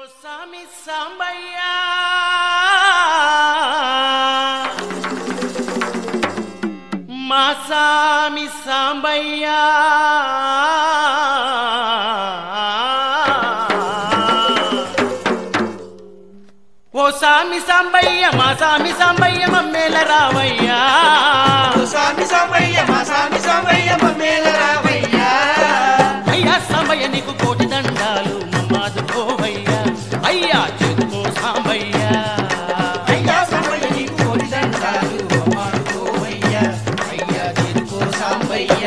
స్వామి సాంబయ్య మా సామి సాంబయ్య ఓ సామి సాంబయ్య మా సామి సాంబయ్య మమ్మేల రావయ్యా ఓ స్వామి సాంబయ్య మా స్వామి సాంబయ్య మమ్మేల రావయ్య అయ్యా సాంబయ్య నీకు కోటి దండాలు మమ్మాదుకోవయ్యా అయ్యా చేతుకో సాంబయ్య అయ్యా సాంబయ్య నీకు కోటి దండాలు అమ్మాడుకోవయ్య అయ్యా చేరుకో సాంబయ్య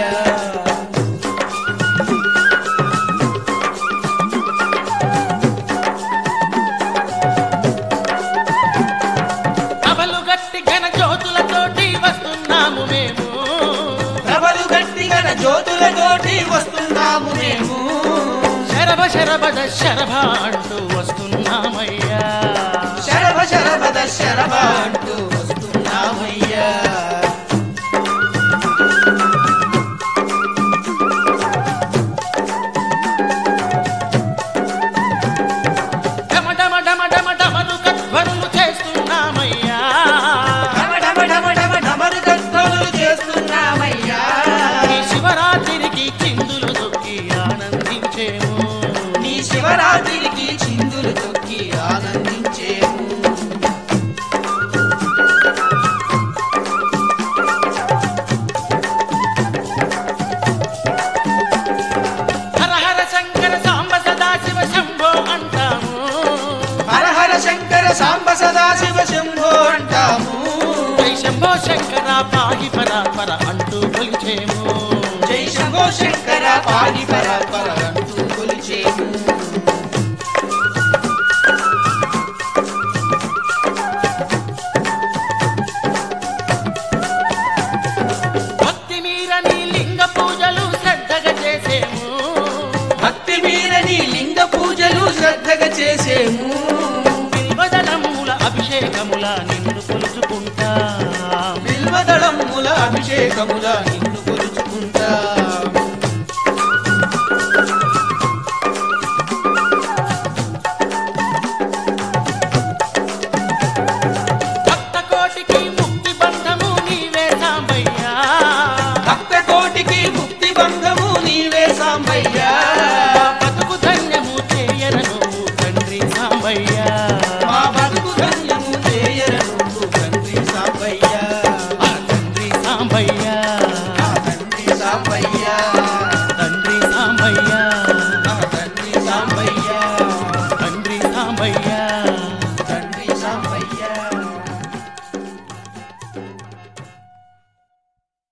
కబలు గట్టి ఘన జ్యోతులతోటి వస్తున్నాము మేము ప్రభలు గట్టిగన జ్యోతులతోటి వస్తున్నాము మేము శరభ శరభద శరభ అంటూ వస్తున్నామయ్యా శరభ శరభద శరభ అంటూ వస్తున్నామయ్యా డమ డమ డమ డమ డమరు కధ్వరులు చేస్తున్నామయ్యా డమ డమ డమ డమ డమరు కత్తోలు చేస్తున్నామయ్యా ఈ శివరాత్రికి చిందులు దొక్కి ఆనందించేము నీ శివరాత్రికి చిందులు తొక్కి ఆనందించేము హర హర శంకర సాంబ సదా శివ శంభో అంటాము హర హర శంకర సాంబ సదా శివ శంభో అంటాము జై శంభో శంకర పాహి పరాపర అంటూ కొలిచేము జై శంభో శంకర పాడి పర పర అంటూ కొలిచేము భక్తి మీరని లింగ పూజలు శ్రద్ధగా చేసేము భక్తి మీరని లింగ పూజలు శ్రద్ధగా చేసేము బిల్వదనముల అభిషేకముల నిన్ను కొలుచుకుంటా బిల్వదళముల అభిషేకముల